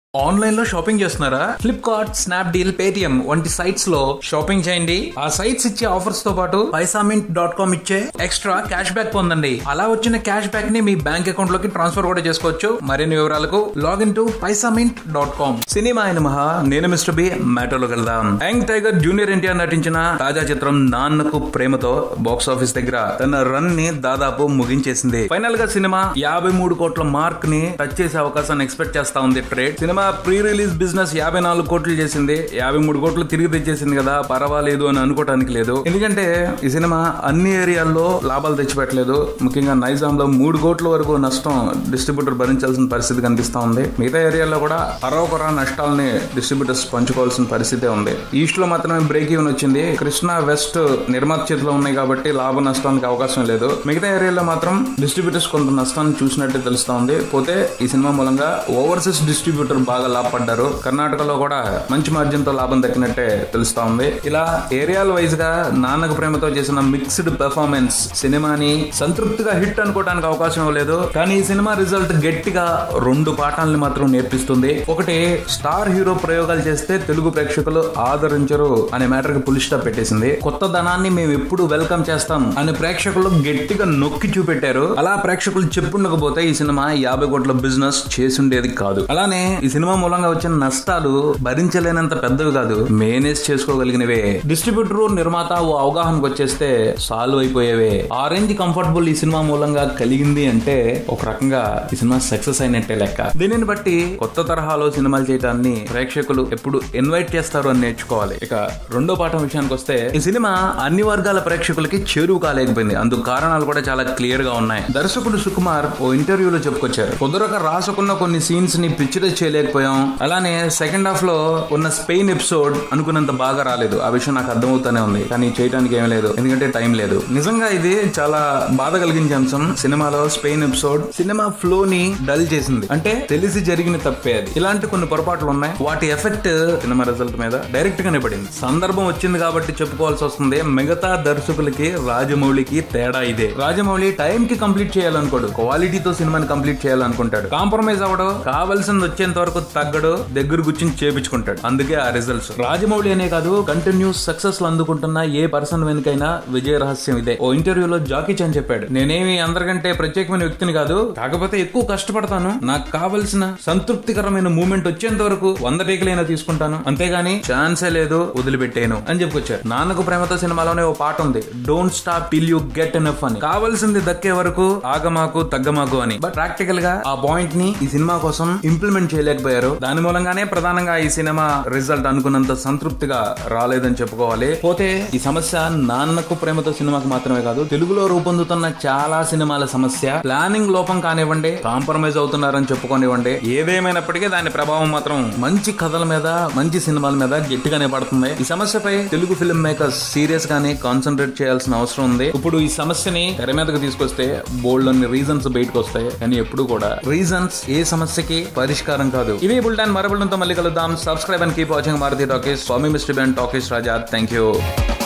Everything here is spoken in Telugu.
ఆన్లైన్ లో షాపింగ్ చేస్తున్నారా ఫ్లిప్కార్ట్ స్నాప్డీల్ పేటిఎం వంటి సైట్స్ లో షాపింగ్ చేయండి ఆ సైట్స్ ఇచ్చే ఆఫర్స్ తో పాటు పైసామింట్ డాట్ కామ్ ఇచ్చే ఎక్స్ట్రా క్యాష్ బ్యాక్ పొందండి అలా వచ్చిన క్యాష్ బ్యాక్ ని మీ బ్యాంక్ అకౌంట్ లోకి ట్రాన్స్ఫర్ కూడా చేసుకోవచ్చు మరిన్ని వివరాలకు login to Paisamint dot com cinema అయిన మహా నేను మిస్టర్ బి మ్యాటర్లోకి వెళ్దాం యంగ్ టైగర్ జూనియర్ ఎన్టీఆర్ నటించిన తాజా చిత్రం నాన్నకు ప్రేమతో బాక్స్ ఆఫీస్ దగ్గర తన రన్ ని దాదాపు ముగించేసింది ఫైనల్ గా సినిమా యాభై మూడు కోట్ల మార్క్ ని టచ్ చేసే అవకాశాన్ని ఎక్స్పెక్ట్ చేస్తా ఉంది trade cinema pre release business యాభై నాలుగు కోట్లు చేసింది యాభై మూడు కోట్లు తిరిగి తెచ్చేసింది కదా పర్వాలేదు అని అనుకోవడానికి లేదు ఎందుకంటే ఈ సినిమా అన్ని ఏరియాల్లో లాభాలు తెచ్చిపెట్టలేదు ముఖ్యంగా నైజాం లో మూడు కోట్ల వరకు నష్టం డిస్ట్రిబ్యూటర్ భరించాల్సిన పరిస్థితి కనిపిస్తా ఉంది మిగతా ఏరియాలో కూడా అరవకొర నష్టాలని డిస్ట్రిబ్యూటర్స్ పంచుకోవాల్సిన పరిస్థితి ఉంది ఈస్ట్ లో మాత్రమే బ్రేక్ ఈవెన్ వచ్చింది కృష్ణా వెస్ట్ నిర్మాత చేతిలో ఉన్నాయి కాబట్టి లాభ నష్టానికి అవకాశం లేదు మిగతా ఏరియాలో మాత్రం డిస్ట్రిబ్యూటర్స్ కొంత నష్టాన్ని చూసినట్టు తెలుస్తా ఉంది పోతే ఈ సినిమా మూలంగా ఓవర్సీస్ డిస్ట్రిబ్యూటర్ బాగా లాభపడ్డారు కర్ణాటకలో కూడా మంచి మార్జిన్ తో లాభం దక్కినట్టే తెలుస్తా ఉంది ఇలా ఏరియాల వైజ్ గా నాన్నకు ప్రేమతో చేసిన మిక్స్డ్ పెర్ఫార్మెన్స్ సినిమాని సంతృప్తిగా హిట్ అనుకోవడానికి అవకాశం లేదు కానీ ఈ సినిమా రిజల్ట్ గట్టిగా రెండు పాఠాలను మాత్రం నేర్పిస్తుంది ఒకటి స్టార్ హీరో ప్రయోగాలు చేస్తే తెలుగు ప్రేక్షకులు ఆదరించరు అనే మ్యాటర్ కి పులి స్టాప్ పెట్టేసింది కొత్త ధనాన్ని మేము ఎప్పుడు వెల్కమ్ చేస్తాం అని ప్రేక్షకులు గట్టిగా నొక్కి చూపెట్టారు అలా ప్రేక్షకులు చెప్పుండకపోతే ఈ సినిమా యాభై కోట్ల బిజినెస్ చేసుండేది కాదు అలానే ఈ సినిమా మూలంగా వచ్చిన నష్టాలు భరించలేనంత పెద్దవి కాదు మేనేజ్ చేసుకోగలిగినవే డిస్ట్రిబ్యూటర్ నిర్మాత ఓ అవగాహనకు వచ్చేస్తే సాల్వ్ అయిపోయేవే ఆ రేంజ్ కంఫర్టబుల్ ఈ సినిమా మూలంగా కలిగింది అంటే ఒక రకంగా ఈ సినిమా సక్సెస్ అయినట్టే లెక్క దీనిని బట్టి కొత్త తరహాలో సినిమాలు చేయడాన్ని ప్రేక్షకులు ఎప్పుడు ఇన్వైట్ చేస్తారు అని నేర్చుకోవాలి ఇక రెండో పాఠం విషయానికి వస్తే ఈ సినిమా అన్ని వర్గాల ప్రేక్షకులకి చేరువు కాలేకపోయింది అందుకు కారణాలు కూడా చాలా క్లియర్ గా ఉన్నాయి దర్శకుడు సుకుమార్ ఓ ఇంటర్వ్యూలో చెప్పుకొచ్చారు కుదరక రాసుకున్న కొన్ని సీన్స్ ని పిక్చరైజ్ చేయలేకపోయాం అలానే సెకండ్ హాఫ్ లో ఉన్న స్పెయిన్ ఎపిసోడ్ అనుకున్నంత బాగా రాలేదు ఆ విషయం నాకు అర్థమవుతానే ఉంది కానీ చేయడానికి ఏం లేదు ఎందుకంటే టైం లేదు నిజంగా ఇది చాలా బాధ కలిగించే అంశం సినిమాలో స్పెయిన్ ఎపిసోడ్ సినిమా ఫ్లో ని డల్ చేసింది అంటే తెలిసి జరిగిన తప్పే అది ఇలాంటి కొన్ని పొరపాట్లు ఉన్నాయి వాటి ఎఫెక్ట్ సినిమా రిజల్ట్ మీద డైరెక్ట్ గానే పడింది సందర్భం వచ్చింది కాబట్టి చెప్పుకోవాల్సి వస్తుంది మిగతా దర్శకులకి రాజమౌళికి తేడా ఇదే రాజమౌళి టైం కి కంప్లీట్ చేయాలనుకోడు క్వాలిటీతో సినిమాని కంప్లీట్ చేయాలనుకుంటాడు కాంప్రమైజ్ అవడు కావాల్సింది వచ్చేంత వరకు తగ్గడు దగ్గర కూర్చుని చేపించుకుంటాడు అందుకే ఆ రిజల్ట్స్ రాజమౌళి అనే కాదు కంటిన్యూస్ సక్సెస్ అందుకుంటున్న ఏ పర్సన్ వెనుకైనా విజయ రహస్యం ఇదే ఓ ఇంటర్వ్యూలో జాకీ చాన్ చెప్పాడు నేనేమి అందరికంటే ప్రత్యేకమైన వ్యక్తిని కాదు కాకపోతే ఎక్కువ కష్టపడతాను నాకు కావలసిన సంతృప్తికరమైన మూమెంట్ వచ్చేంత వరకు వంద టేకులైనా తీసుకుంటాను అంతేగాని ఛాన్సే లేదు వదిలిపెట్టాను అని చెప్పుకొచ్చారు నాన్నకు ప్రేమతో సినిమాలోనే ఓ పాట ఉంది don't stop till you get enough అని కావాల్సింది దక్కే వరకు ఆగమాకు తగ్గమాకు అని బట్ ప్రాక్టికల్ గా ఆ పాయింట్ ని ఈ సినిమా కోసం ఇంప్లిమెంట్ చేయలేకపోయారు దాని మూలంగానే ప్రధానంగా ఈ సినిమా రిజల్ట్ అనుకున్నంత సంతృప్తిగా రాలేదని చెప్పుకోవాలి పోతే ఈ సమస్య నాన్నకు ప్రేమతో సినిమాకి మాత్రమే కాదు తెలుగులో రూపొందుతున్న చాలా సినిమాల సమస్య ప్లానింగ్ లోపం కానివ్వండి కాంప్రమైజ్ అవుతున్నారని చెప్పుకోనివ్వండి ఏదేమైనప్పటికీ దాని ప్రభావం మాత్రం మంచి కథల మీద మంచి సినిమాల మీద గట్టిగానే పడుతుంది ఈ సమస్యపై తెలుగు ఫిల్మ్ మేకర్స్ సీరియస్ గానే కాన్సన్ట్రేట్ చేయాల్సిన అవసరం ఉంది ఇప్పుడు ఈ సమస్యని తెర మీదకి తీసుకొస్తే బోల్డ్ అన్ని రీజన్స్ బయటకు వస్తాయి కానీ ఎప్పుడు కూడా రీజన్స్ ఏ సమస్యకి పరిష్కారం కాదు ఇది బుల్టాన్ మరబుల్తో మళ్ళీ కలుద్దాం subscribe and keep watching Maruthi Talkies స్వామి మిస్టర్ బెన్ టాకీస్ రాజా థ్యాంక్ యూ